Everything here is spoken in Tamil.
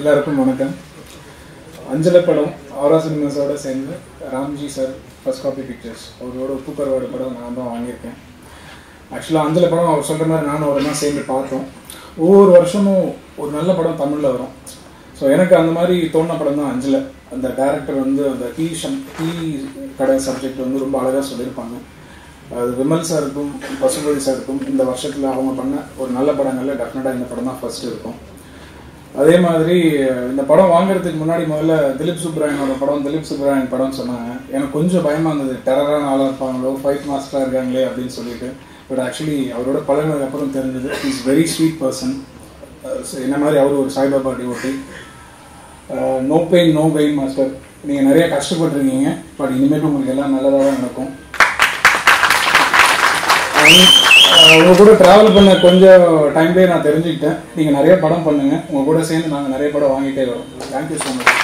எல்லாருக்கும் வணக்கம் அஞ்சல படம் ஆரா சினிமாஸோட சேர்ந்து Ramji sir first copy pictures அவரோட உப்பு கருவாடு படம் நான் தான் வாங்கியிருக்கேன் ஆக்சுவலாக அஞ்சல படம் அவர் சொல்கிற மாதிரி நானும் அவர் தான் சேர்ந்து பார்த்தோம் ஒவ்வொரு வருஷமும் ஒரு நல்ல படம் தமிழில் வரும் ஸோ எனக்கு அந்த மாதிரி தோணின படம் தான் அஞ்சல அந்த டேரக்டர் வந்து அந்த டீ ஷம் டீ கடை சப்ஜெக்ட் வந்து ரொம்ப அழகாக சொல்லியிருப்பாங்க அது விமல் சாருக்கும் பசுபதி சாருக்கும் இந்த வருஷத்தில் அவங்க பண்ண ஒரு நல்ல படங்களில் டெஃபினட்டாக இந்த படம் தான் ஃபர்ஸ்ட் இருக்கும் அதே மாதிரி இந்த படம் வாங்குறதுக்கு முன்னாடி முதல்ல திலீப் சுப்ராயனோட படம் திலீப் சுப்ராயன் படம் சொன்னாங்க எனக்கு கொஞ்சம் பயமா இருந்தது டெரரான ஆளாக இருப்பாங்களோ ஃபைட் மாஸ்டராக இருக்காங்களே அப்படின்னு சொல்லிட்டு பட் ஆக்சுவலி அவரோட பழகினதுக்கு அப்புறம் தெரிஞ்சது இஸ் வெரி ஸ்வீட் பர்சன் என்ன மாதிரி அவர் ஒரு Saibaba devotee no pain no pain master நீங்கள் நிறைய கஷ்டப்பட்டிருக்கீங்க பட் இனிமேல் உங்களுக்கு எல்லாம் நல்லதாக தான் நடக்கும் உங்க கூட டிராவல் பண்ண கொஞ்சம் டைம்லேயே நான் தெரிஞ்சுக்கிட்டேன் நீங்கள் நிறைய படம் பண்ணுங்க உங்க கூட சேர்ந்து நாங்கள் நிறைய படம் வாங்கிட்டே வரோம் தேங்க்யூ ஸோ மச்